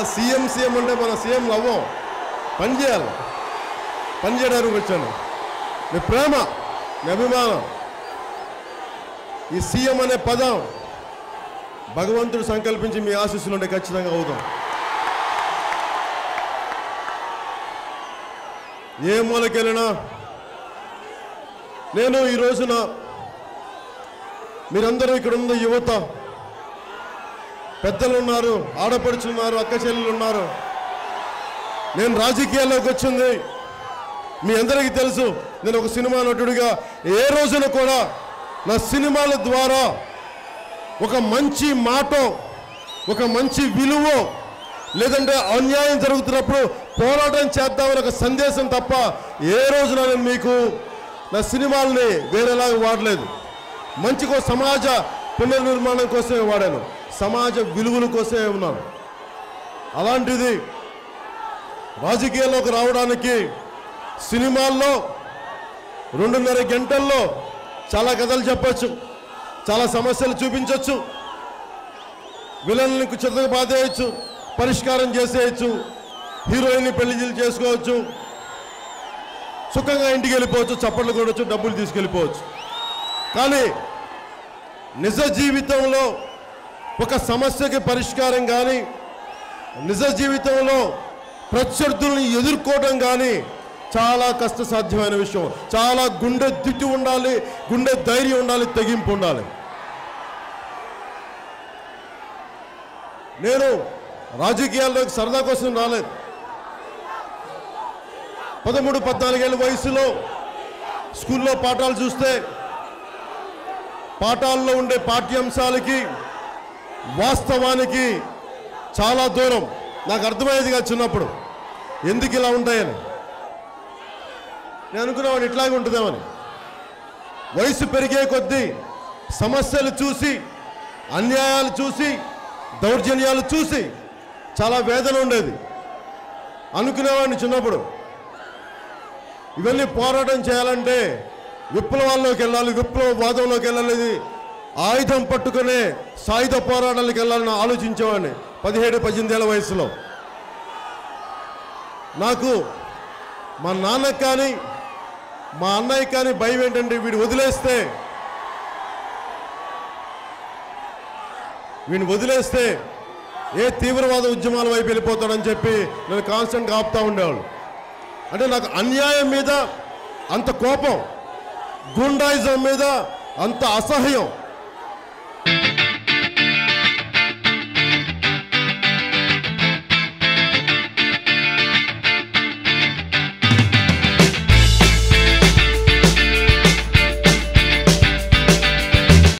CM CM అంటే మన CM అవ్వం పని చేయాలి పని చేయడానికి వచ్చాను మీ ప్రేమ మీ అభిమానం ఈ సీఎం అనే పదం భగవంతుడు సంకల్పించి మీ ఆశీస్సులు ఉంటే ఖచ్చితంగా అవుతాం ఏ మూలకెళ్ళినా నేను ఈ రోజున మీరందరూ ఇక్కడ ఉన్న యువత పెద్దలు ఉన్నారు ఆడపడుచున్నారు అక్క చెల్లెలు ఉన్నారు నేను రాజకీయాల్లోకి వచ్చింది మీ అందరికీ తెలుసు నేను ఒక సినిమా నటుడిగా ఏ రోజున కూడా నా సినిమాల ద్వారా ఒక మంచి మాట ఒక మంచి విలువ లేదంటే అన్యాయం జరుగుతున్నప్పుడు పోరాటం చేద్దామని ఒక సందేశం తప్ప ఏ రోజున నేను మీకు నా సినిమాల్ని వేరేలాగా వాడలేదు మంచికో సమాజ పునర్నిర్మాణం కోసమే వాడాను సమాజ విలువల కోసమే ఉన్నాను అలాంటిది రాజకీయాల్లోకి రావడానికి సినిమాల్లో రెండున్నర గంటల్లో చాలా కథలు చెప్పొచ్చు చాలా సమస్యలు చూపించవచ్చు విలన్లకు చెత్తగా బాధేయచ్చు పరిష్కారం చేసేయచ్చు హీరోయిన్ని పెళ్లి చేసుకోవచ్చు సుఖంగా ఇంటికి వెళ్ళిపోవచ్చు చప్పట్లు కొడవచ్చు డబ్బులు తీసుకెళ్ళిపోవచ్చు కానీ నిజ జీవితంలో ఒక సమస్యకి పరిష్కారం కానీ నిజ జీవితంలో ప్రత్యర్థుల్ని ఎదుర్కోవడం కానీ చాలా కష్టసాధ్యమైన విషయం చాలా గుండె దిట్టి ఉండాలి గుండె ధైర్యం ఉండాలి తెగింపు ఉండాలి నేను రాజకీయాల్లోకి సరదా కోసం రాలేదు పదమూడు పద్నాలుగేళ్ళ వయసులో స్కూల్లో పాఠాలు చూస్తే పాఠాల్లో ఉండే పాఠ్యాంశాలకి వాస్తవానికి చాలా దూరం నాకు అర్థమయ్యేది కాదు చిన్నప్పుడు ఎందుకు ఇలా ఉంటాయని నేను అనుకునేవాడు ఇట్లాగే ఉంటుందేమని వయసు పెరిగే కొద్దీ సమస్యలు చూసి అన్యాయాలు చూసి దౌర్జన్యాలు చూసి చాలా వేదన ఉండేది అనుకునేవాడిని చిన్నప్పుడు ఇవన్నీ పోరాటం చేయాలంటే విప్లవాల్లోకి వెళ్ళాలి విప్లవవాదంలోకి వెళ్ళాలి ఆయుధం పట్టుకునే సాయుధ పోరాటాలకు వెళ్ళాలని ఆలోచించేవాడిని పదిహేడు పద్దెనిమిది ఏళ్ళ వయసులో నాకు మా నాన్నకి కానీ మా అన్నయ్య కానీ భయం ఏంటంటే వీడు వదిలేస్తే వీడిని వదిలేస్తే ఏ తీవ్రవాద ఉద్యమాల వైపు వెళ్ళిపోతాడని చెప్పి నేను కాన్స్టెంట్గా ఆపుతా ఉండేవాడు అంటే నాకు అన్యాయం మీద అంత కోపం గుండాయిజం మీద అంత అసహ్యం